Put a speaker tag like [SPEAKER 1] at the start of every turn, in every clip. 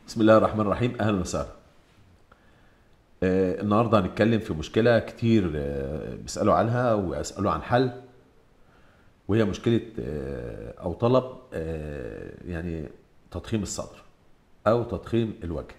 [SPEAKER 1] بسم الله الرحمن الرحيم اهلا وسهلا آه النهارده هنتكلم في مشكله كتير آه بيسالوا عنها ويسالوا عن حل وهي مشكله آه او طلب آه يعني تضخيم الصدر او تضخيم الوجه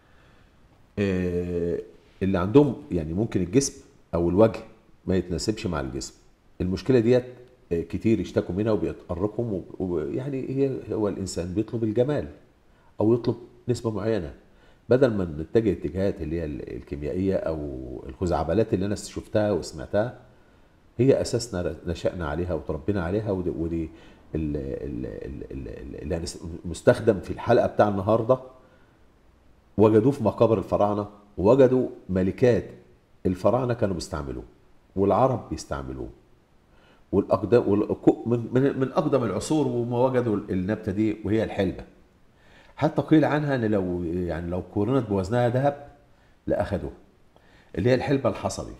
[SPEAKER 1] آه اللي عندهم يعني ممكن الجسم او الوجه ما يتناسبش مع الجسم المشكله ديت آه، كتير يشتكوا منها وبيتأرقهم و- ويعني هي هو الانسان بيطلب الجمال او يطلب نسبه معينه بدل ما نتجه اتجاهات اللي هي ال- الكيميائيه او الخزعبلات اللي انا شفتها وسمعتها هي اساسنا نشأنا عليها وتربينا عليها ودي, ودي ال- ال- ال- ال- اللي هنس- مستخدم في الحلقه بتاع النهارده وجدوه في مقابر الفراعنه ووجدوا ملكات الفراعنه كانوا بيستعملوه والعرب بيستعملوه والاقدام والأكو- من من من اقدم العصور وما وجدوا النبته دي وهي الحلبه حتى قيل عنها ان لو يعني لو قورنت بوزنها ذهب لاخذوه اللي هي الحلبه الحصبي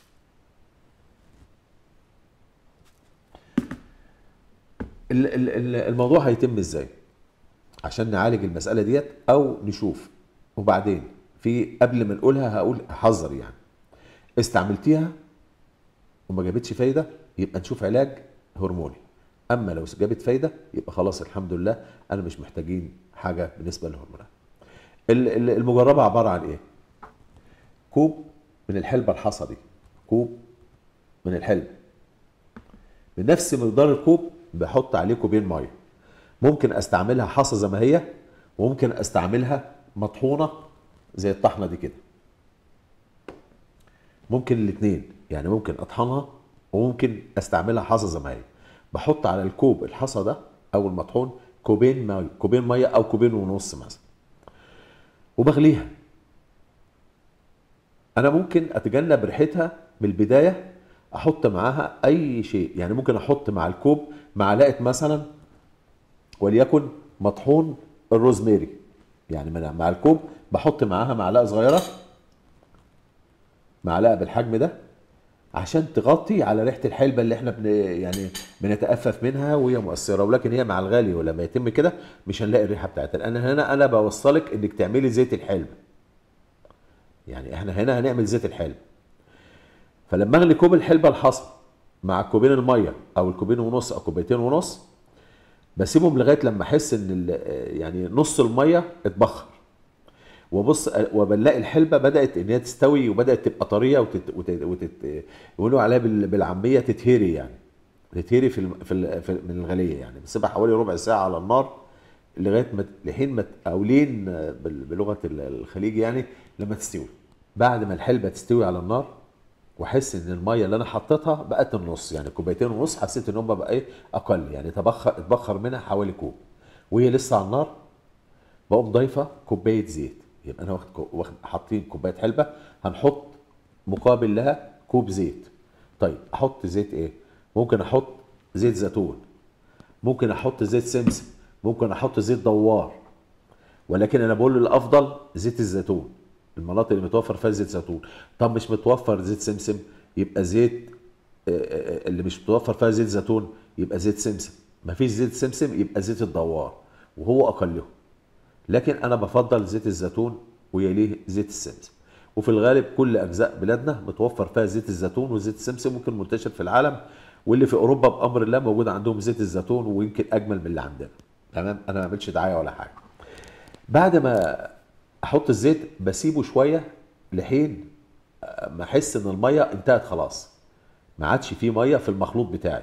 [SPEAKER 1] ال- ال- ال- الموضوع هيتم ازاي عشان نعالج المساله ديت او نشوف وبعدين في قبل ما نقولها هقول حذر يعني استعملتيها وما جابتش فايده يبقى نشوف علاج هرموني اما لو جابت فايده يبقى خلاص الحمد لله انا مش محتاجين حاجه بالنسبه للهرمونات ال- ال- المجربه عباره عن ايه كوب من الحلبه الحصبي كوب من الحلبه بنفس مقدار الكوب بحط عليه كوبين ميه ممكن استعملها حصى زي ما هي وممكن استعملها مطحونه زي الطحنه دي كده ممكن الاثنين يعني ممكن اطحنها وممكن استعملها حصى زي ما هي بحط على الكوب الحصى ده او المطحون كوبين ميه كوبين ميه او كوبين ونص مثلا وبغليها انا ممكن اتجنب ريحتها من البدايه احط معاها اي شيء يعني ممكن احط مع الكوب معلقه مثلا وليكن مطحون الروزماري يعني من- مع الكوب بحط معاها معلقه صغيره معلقه بالحجم ده عشان تغطي على ريحه الحلبه اللي احنا بن يعني بنتأفف منها وهي مؤثره ولكن هي مع الغالي ولما يتم كده مش هنلاقي الريحه بتاعتها لان هنا انا بوصلك انك تعملي زيت الحلبه يعني احنا هنا هنعمل زيت الحلبه فلما اغلي كوب الحلبه الحصى مع كوبين الميه او الكوبين ونص او كوبايتين ونص بسيبهم لغايه لما احس ان ال- يعني نص الميه اتبخر وبص وبنلاقي الحلبه بدات ان هي تستوي وبدات تبقى طريه وتت وتت وتت يقولوا عليها بال- بالعاميه تتهري يعني تتهري في الم- في, ال- في من الغليه يعني بسيبها حوالي ربع ساعه على النار لغايه ما لحين ما ت- او لين بال- بلغه ال- الخليج يعني لما تستوي بعد ما الحلبه تستوي على النار واحس ان الميه اللي انا حطيتها بقت النص يعني كوبايتين ونص حسيت ان هم بقى ايه اقل يعني تبخر اتبخر منها حوالي كوب وهي لسه على النار بقوم ضايفه كوبايه زيت يبقى انا واخد كو- واخد حاطين كوبايه حلبه هنحط مقابل لها كوب زيت طيب احط زيت ايه ممكن احط زيت زيتون ممكن احط زيت سمسم ممكن احط زيت دوار ولكن انا بقول الافضل زيت الزيتون المناطق اللي متوفر فيها زيت زيتون طب مش متوفر زيت سمسم يبقى زيت آه، آه، اللي مش متوفر فيها زيت زيتون يبقى زيت سمسم مفيش زيت سمسم يبقى زيت الدوار وهو اقلهم لكن انا بفضل زيت الزيتون ويليه زيت السمسم وفي الغالب كل اجزاء بلادنا متوفر فيها زيت الزيتون وزيت السمسم ممكن منتشر في العالم واللي في اوروبا بامر الله موجود عندهم زيت الزيتون ويمكن اجمل من اللي عندنا تمام انا ما بعملش دعايه ولا حاجه بعد ما احط الزيت بسيبه شويه لحين ما احس ان الميه انتهت خلاص ما عادش فيه ميه في المخلوط بتاعي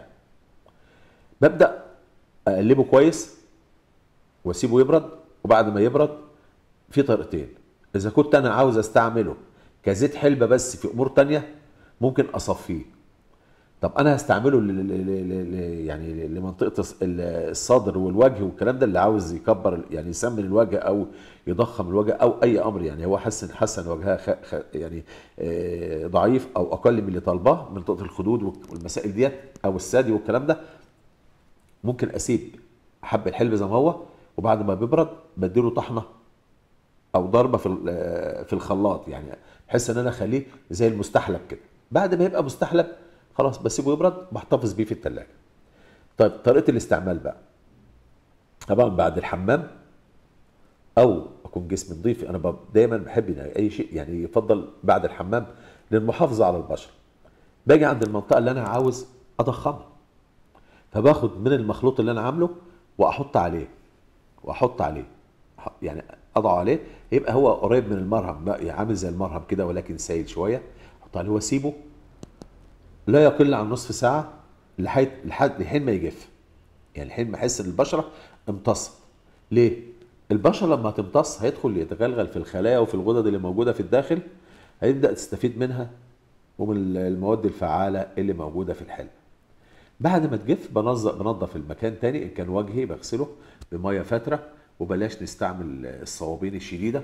[SPEAKER 1] ببدا اقلبه كويس واسيبه يبرد وبعد ما يبرد في طريقتين اذا كنت انا عاوز استعمله كزيت حلبة بس في امور تانية ممكن اصفيه طب انا هستعمله ل- ل- ل- ل- ل- يعني لمنطقه الص- ال- الصدر والوجه والكلام ده اللي عاوز يكبر ال- يعني يسمن الوجه او يضخم الوجه او اي امر يعني هو حسن حسن وجهها خ- خ- يعني آه، ضعيف او اقل من اللي طالباه منطقه الخدود والمسائل ديت او الثدي والكلام ده ممكن اسيب حب الحلب زي ما هو وبعد ما بيبرد بديله طحنه او ضربه في ال- في الخلاط يعني بحيث ان انا اخليه زي المستحلب كده بعد ما يبقى مستحلب خلاص بسيبه يبرد بحتفظ بيه في الثلاجه طيب طريقه الاستعمال بقى طبعا بعد الحمام او اكون جسمي نظيف انا ب- دايما بحب إن اي شيء يعني يفضل بعد الحمام للمحافظه على البشره باجي عند المنطقه اللي انا عاوز اضخمها فباخد من المخلوط اللي انا عامله واحط عليه واحط عليه أح- يعني اضع عليه يبقى هو قريب من المرهم بقى، عامل زي المرهم كده ولكن سائل شويه احط عليه واسيبه لا يقل عن نصف ساعه لحد لحد لحين ما يجف يعني لحين ما احس ان البشره امتصت ليه البشره لما تمتص هيدخل يتغلغل في الخلايا وفي الغدد اللي موجوده في الداخل هيبدا تستفيد منها ومن المواد الفعاله اللي موجوده في الحلم بعد ما تجف بنظف بنظف المكان تاني ان كان وجهي بغسله بميه فاتره وبلاش نستعمل الصوابين الشديده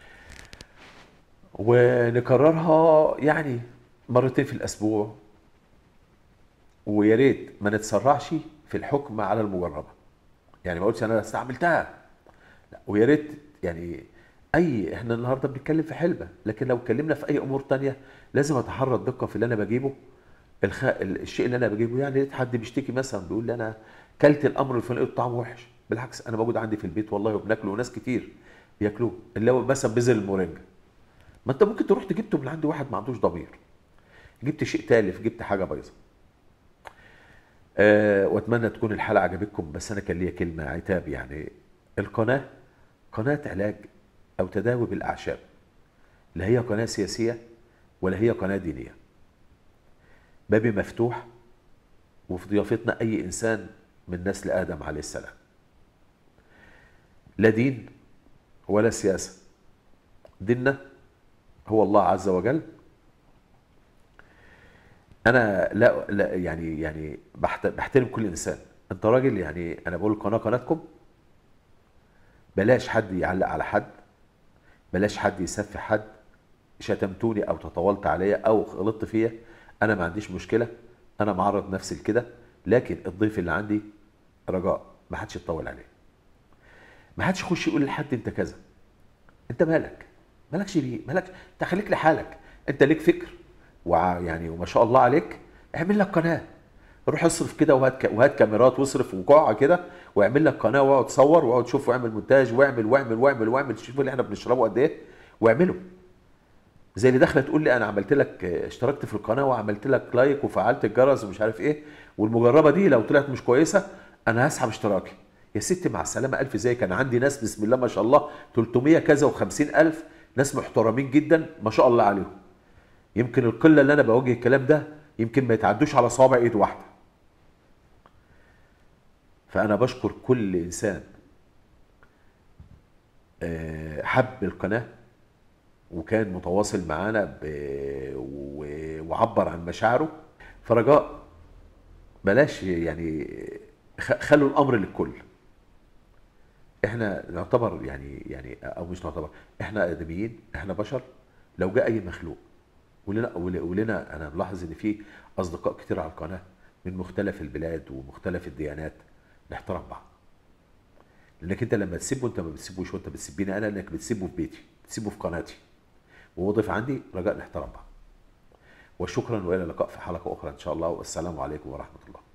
[SPEAKER 1] ونكررها يعني مرتين في الاسبوع ويا ريت ما نتسرعش في الحكم على المجربه يعني ما اقولش انا استعملتها لا ويا ريت يعني اي احنا النهارده بنتكلم في حلبه لكن لو اتكلمنا في اي امور تانية لازم اتحرى الدقه في اللي انا بجيبه الخ... الشيء اللي انا بجيبه يعني لقيت حد بيشتكي مثلا بيقول لي انا كلت الامر الفلاني لقيت طعمه وحش بالعكس انا موجود عندي في البيت والله وبناكله وناس كتير بياكلوه اللي هو مثلا بذر المورينجا ما انت ممكن تروح جبته من عند واحد ما عندوش ضمير جبت شيء تالف جبت حاجه بايظه أه واتمنى تكون الحلقه عجبتكم بس انا كان ليا كلمه عتاب يعني القناه قناه علاج او تداوي بالاعشاب لا هي قناه سياسيه ولا هي قناه دينيه بابي مفتوح وفي ضيافتنا اي انسان من نسل ادم عليه السلام لا دين ولا سياسه ديننا هو الله عز وجل انا لا, لا يعني يعني بحت- بحترم كل انسان انت راجل يعني انا بقول القناه قناتكم بلاش حد يعلق على حد بلاش حد يسفي حد شتمتوني او تطاولت عليا او غلطت فيا انا ما عنديش مشكله انا معرض نفسي لكده لكن الضيف اللي عندي رجاء ما حدش يتطاول عليه ما حدش يخش يقول لحد انت كذا انت مالك مالكش بيه مالك انت خليك لحالك انت ليك فكر وع يعني وما شاء الله عليك اعمل لك قناه روح اصرف كده وهات ك- وهات كاميرات واصرف وقاعه كده واعمل لك قناه واقعد صور واقعد شوف واعمل مونتاج واعمل واعمل واعمل واعمل شوف اللي احنا بنشربه قد ايه واعمله زي اللي داخله تقول لي انا عملت لك اه، اشتركت في القناه وعملت لك لايك وفعلت الجرس ومش عارف ايه والمجربه دي لو طلعت مش كويسه انا هسحب اشتراكي يا ستي مع السلامه الف زي كان عندي ناس بسم الله ما شاء الله 300 كذا و50 الف ناس محترمين جدا ما شاء الله عليهم يمكن القله اللي انا بواجه الكلام ده يمكن ما يتعدوش على صوابع ايد واحده فانا بشكر كل انسان آه، حب القناه وكان متواصل معانا ب... و... وعبر عن مشاعره فرجاء بلاش يعني خ- خلوا الامر للكل احنا نعتبر يعني يعني او مش نعتبر احنا ادميين احنا بشر لو جاء اي مخلوق ولنا ول- ولنا انا ملاحظ ان في اصدقاء كتير على القناه من مختلف البلاد ومختلف الديانات نحترم بعض لانك انت لما تسيبه انت ما بتسيبوش وانت بتسيبني انا انك بتسيبه في بيتي بتسيبه في قناتي وهو ضيف عندي رجاء نحترم بعض وشكرا والى اللقاء في حلقه اخرى ان شاء الله والسلام عليكم ورحمه الله